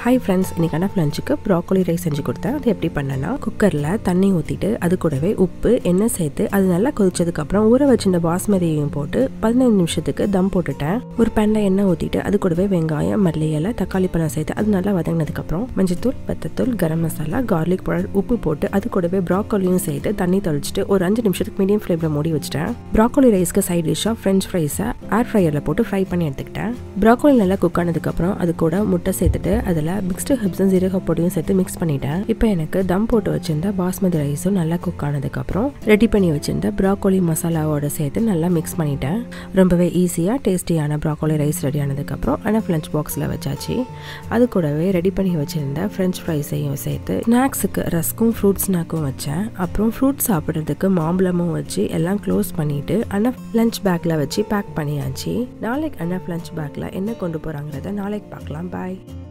hi friends இன்னைக்கான லஞ்சுக்கு broccoli rice செஞ்சு கொடுத்தேன் அது எப்படி பண்ணேன்னா குக்கரில் தண்ணி ஊற்றிட்டு அது கூடவே உப்பு எண்ணெய் சேர்த்து அது நல்லா கொதிச்சதுக்கப்புறம் ஊற வச்சிருந்த பாஸ்மதியையும் போட்டு பதினஞ்சு நிமிஷத்துக்கு தம் போட்டுட்டேன் ஒரு பேனில் எண்ணெய் ஊற்றிட்டு அது கூடவே வெங்காயம் மல்லி இலை தக்காளி பழம் சேர்த்து அது நல்லா வதங்கினதுக்கப்புறம் மஞ்சத்தூள் பத்தத்தூள் கரம் மசாலா கார்லிக் பவுடர் உப்பு போட்டு அது கூடவே ப்ராக்கோலியும் சேர்த்து தண்ணி தொளிச்சிட்டு ஒரு அஞ்சு நிமிஷத்துக்கு மீடியம் ஃப்ளேமில் மூடி வச்சிட்டேன் ப்ராக்கோலி ரைஸ்க்கு சைட் டிஷ்ஷாக ஃப்ரெஞ்ச் ஃப்ரைஸை ஏர் ஃப்ரையரில் போட்டு ஃப்ரை பண்ணி எடுத்துக்கிட்டேன் ப்ராக்கோலி நல்லா குக் ஆனதுக்கப்புறம் அது கூட முட்டை சேர்த்துட்டு அதில் மிக்ஸ்டு ஹெப்ஸும் ஜீரக பொடியும் சேர்த்து மிக்ஸ் பண்ணிட்டேன் இப்போ எனக்கு தம் போட்டு வச்சிருந்த பாஸ்மதி ரைஸும் நல்லா குக் ஆனதுக்கப்புறம் ரெடி பண்ணி வச்சிருந்த ப்ராக்கோலி மசாலாவோட சேர்த்து நல்லா மிக்ஸ் பண்ணிட்டேன் ரொம்பவே ஈஸியாக டேஸ்டியான ப்ராக்கோலி ரைஸ் ரெடி ஆனதுக்கப்புறம் ஆனால் லஞ்ச் பாக்ஸில் வச்சாச்சு அது கூடவே ரெடி பண்ணி வச்சிருந்த ஃப்ரெஞ்ச் ஃப்ரைஸையும் சேர்த்து ஸ்நாக்ஸுக்கு ரஸ்க்கும் ஃப்ரூட் ஸ்நாக்கும் வச்சேன் அப்புறம் ஃப்ரூட் சாப்பிட்றதுக்கு மாம்பழமும் வச்சு எல்லாம் க்ளோஸ் பண்ணிட்டு அனஃப் லஞ்ச் பேக்கில் வச்சு பேக் பண்ணியாச்சு நாளைக்கு அனஃப் லஞ்ச் பேக்கில் என்ன கொண்டு போகிறாங்கிறத நாளைக்கு பார்க்கலாம் பாய்